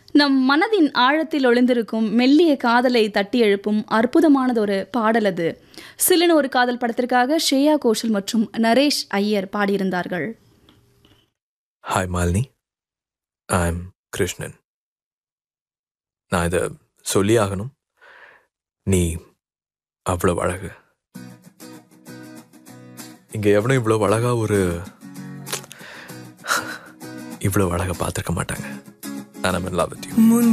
நம் மனதின் ஆழத்தில் ஒளிந்திருக்கும் மெல்லிய காதலை தட்டி எழுப்பும் அற்புதமானதொரு பாடல் அது சில்லுன்னு ஒரு காதல் படத்திற்காக ஸ்ரேயா கோஷல் மற்றும் நரேஷ் ஐயர் பாடியிருந்தார்கள் ஹாய் மாலினி ஐம் கிருஷ்ணன் நான் இதை சொல்லி ஆகணும் நீ அவ்வளோ அழகு இங்கே எவனும் இவ்வளோ அழகா ஒரு இவ்வளோ அழகை பார்த்துருக்க மாட்டாங்க நான் லவ் வித் யூ முன்